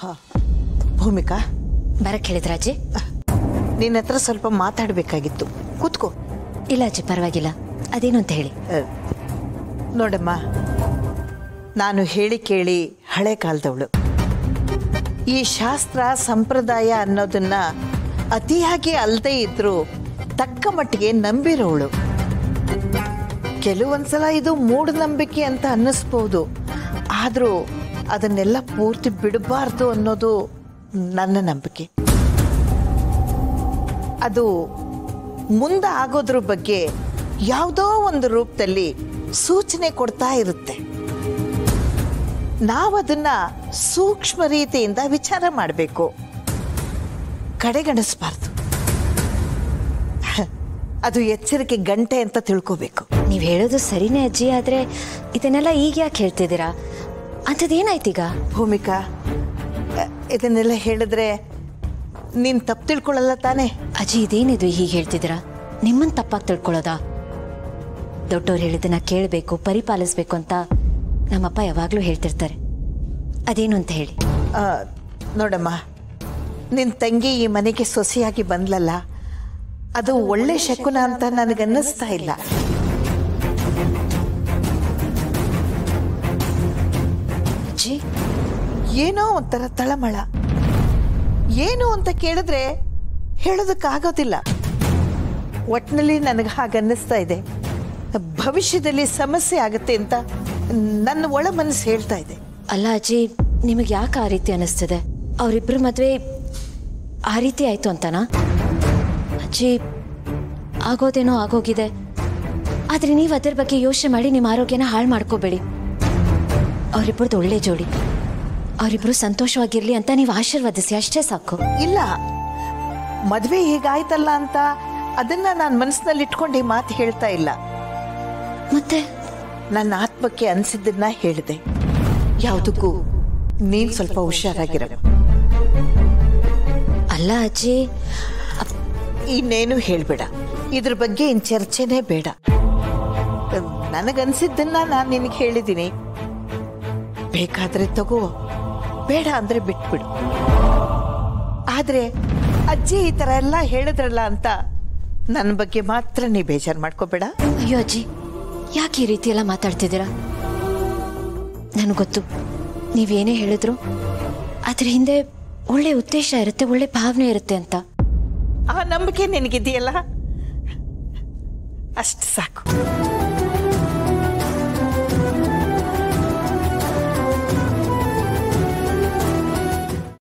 ಭೂಮಿಕಾ ಬರಕ್ ಹೇಳಿದ್ರ ಅಜ್ಜಿ ನಿನ್ನ ಹತ್ರ ಸ್ವಲ್ಪ ಮಾತಾಡಬೇಕಾಗಿತ್ತು ಕೂತ್ಕೋ ಇಲ್ಲ ಅಜ್ಜಿ ಪರವಾಗಿಲ್ಲ ಅದೇನು ಅಂತ ಹೇಳಿ ಅಹ್, ನೋಡಮ್ಮ ನಾನು ಹೇಳಿ ಕೇಳಿ ಹಳೆ ಕಾಲದವಳು ಈ ಶಾಸ್ತ್ರ ಸಂಪ್ರದಾಯ ಅನ್ನೋದನ್ನ ಅತಿಯಾಗಿ ಅಲ್ಲದೆ ಇದ್ರೂ ತಕ್ಕ ಮಟ್ಟಿಗೆ ನಂಬಿರೋಳು ಕೆಲವೊಂದ್ಸಲ ಇದು ಮೂಢನಂಬಿಕೆ ಅಂತ ಅನ್ನಿಸ್ಬೋದು ಆದರೂ ಅದನ್ನೆಲ್ಲ ಪೂರ್ತಿ ಬಿಡಬಾರ್ದು ಅನ್ನೋದು ನನ್ನ ನಂಬಿಕೆ ಅದು ಮುಂದೆ ಆಗೋದ್ರ ಬಗ್ಗೆ ಯಾವುದೋ ಒಂದು ರೂಪದಲ್ಲಿ ಸೂಚನೆ ಕೊಡ್ತಾ ಇರುತ್ತೆ ನಾವದನ್ನ ಸೂಕ್ಷ್ಮ ರೀತಿಯಿಂದ ವಿಚಾರ ಮಾಡಬೇಕು ಕಡೆಗಣಿಸ್ಬಾರ್ದು ಅದು ಎಚ್ಚರಿಕೆ ಗಂಟೆ ಅಂತ ತಿಳ್ಕೋಬೇಕು ನೀವ್ ಹೇಳೋದು ಸರಿನೇ ಅಜ್ಜಿ ಆದ್ರೆ ಇದನ್ನೆಲ್ಲ ಈಗ ಯಾಕೆ ಹೇಳ್ತಿದ್ದೀರಾ ಅಂಥದ್ದೇನಾಯ್ತೀಗ ಭೂಮಿಕಾ ಅ, ಇದನ್ನೆಲ್ಲ ಹೇಳಿದ್ರೆ ನೀನ್ ತಪ್ಪು ತಿಳ್ಕೊಳ್ಳಲ್ಲ ತಾನೇ ಅಜ್ಜಿ ಇದೇನಿದು ಹೀಗೆ ಹೇಳ್ತಿದ್ದೀರಾ ನಿಮ್ಮನ್ ತಪ್ಪಾಗಿ ತಿಳ್ಕೊಳ್ಳೋದಾ ದೊಡ್ಡವ್ರು ಹೇಳಿದ್ದನ್ನ ಕೇಳಬೇಕು ಪರಿಪಾಲಿಸ್ಬೇಕು ಅಂತ ನಮ್ಮಪ್ಪ ಯಾವಾಗ್ಲೂ ಹೇಳ್ತಿರ್ತಾರೆ ಅದೇನು ಅಂತ ಹೇಳಿ ಆ, ನೋಡಮ್ಮ ನಿನ್ ತಂಗಿ ಈ ಮನೆಗೆ ಸೊಸೆಯಾಗಿ ಬಂದ್ಲಲ್ಲ ಅದು ಒಳ್ಳೆ ಶಕುನ ಅಂತ ನನಗನ್ನಿಸ್ತಾ ಇಲ್ಲ ಅಜ್ಜಿ ಏನೋ ಒಂಥರ ತಳಮಳ ಏನು ಅಂತ ಕೇಳಿದ್ರೆ ಹೇಳೋದಕ್ಕಾಗೋದಿಲ್ಲ ಒಟ್ಟಿನಲ್ಲಿ ನನಗೆ ಹಾಗನ್ನಿಸ್ತಾ ಇದೆ ಭವಿಷ್ಯದಲ್ಲಿ ಸಮಸ್ಯೆ ಆಗುತ್ತೆ ಅಂತ ನನ್ನ ಒಳ ಮನಸ್ಸು ಹೇಳ್ತಾ ಇದೆ ಅಲ್ಲ ಅಜ್ಜಿ ನಿಮಗೆ ಯಾಕೆ ಆ ರೀತಿ ಅನಿಸ್ತದೆ ಅವರಿಬ್ರು ಮದ್ವೆ ಆ ರೀತಿ ಆಯ್ತು ಅಂತನಾ ಅಜ್ಜಿ ಆಗೋದೇನೋ ಆಗೋಗಿದೆ ಆದ್ರೆ ನೀವು ಅದ್ರ ಬಗ್ಗೆ ಯೋಚನೆ ಮಾಡಿ ನಿಮ್ಮ ಆರೋಗ್ಯನ ಹಾಳು ಮಾಡ್ಕೋಬೇಡಿ ಅವರಿಬ್ಬರದ್ದು ಒಳ್ಳೆ ಜೋಡಿ ಅವರಿಬ್ರು ಸಂತೋಷವಾಗಿರ್ಲಿ ಅಂತ ನೀವು ಆಶೀರ್ವದಿಸಿ ಅಷ್ಟೇ ಸಾಕು ಇಲ್ಲ ಮದ್ವೆ ಹೀಗಾಯ್ತಲ್ಲ ಅಂತ ಅದನ್ನ ನಾನು ಮನಸ್ಸಿನಲ್ಲಿ ಇಟ್ಕೊಂಡು ಈ ಮಾತು ಹೇಳ್ತಾ ಇಲ್ಲ ಮತ್ತೆ ನನ್ನ ಆತ್ಮಕ್ಕೆ ಅನ್ಸಿದ್ದನ್ನ ಹೇಳಿದೆ ಯಾವುದಕ್ಕೂ ನೀನ್ ಸ್ವಲ್ಪ ಹುಷಾರಾಗಿರ ಅಲ್ಲ ಅಜ್ಜಿ ಅಪ್- ಇನ್ನೇನು ಹೇಳ್ಬೇಡ ಇದ್ರ ಬಗ್ಗೆ ಇನ್ ಚರ್ಚೆನೇ ಬೇಡ ನನಗನ್ಸಿದ್ದನ್ನ ನಾನು ನಿನಗೆ ಹೇಳಿದ್ದೀನಿ ಬೇಕಾದ್ರೆ ತಗೋ ಬೇಡ ಅಂದ್ರೆ ಬಿಟ್ಬಿಡು ಆದ್ರೆ ಅಜ್ಜಿ ಈ ತರ ಎಲ್ಲ ಹೇಳಿದ್ರಲ್ಲ ಅಂತ ನನ್ನ ಬಗ್ಗೆ ಮಾತ್ರ ನೀ ಬೇಜಾರು ಮಾಡ್ಕೋಬೇಡ ಅಯ್ಯೋ ಅಜ್ಜಿ ಯಾಕೆ ಈ ರೀತಿ ಎಲ್ಲ ಮಾತಾಡ್ತಿದ್ದೀರಾ ನನಗೆ ಗೊತ್ತು ನೀವೇನೇ ಹೇಳಿದ್ರು ಅದ್ರ ಹಿಂದೆ ಒಳ್ಳೆ ಉದ್ದೇಶ ಇರುತ್ತೆ ಒಳ್ಳೆ ಭಾವನೆ ಇರುತ್ತೆ ಅಂತ ಆ ನಂಬಿಕೆ ನಿನಗಿದೆಯಲ್ಲ ಅಷ್ಟು ಸಾಕು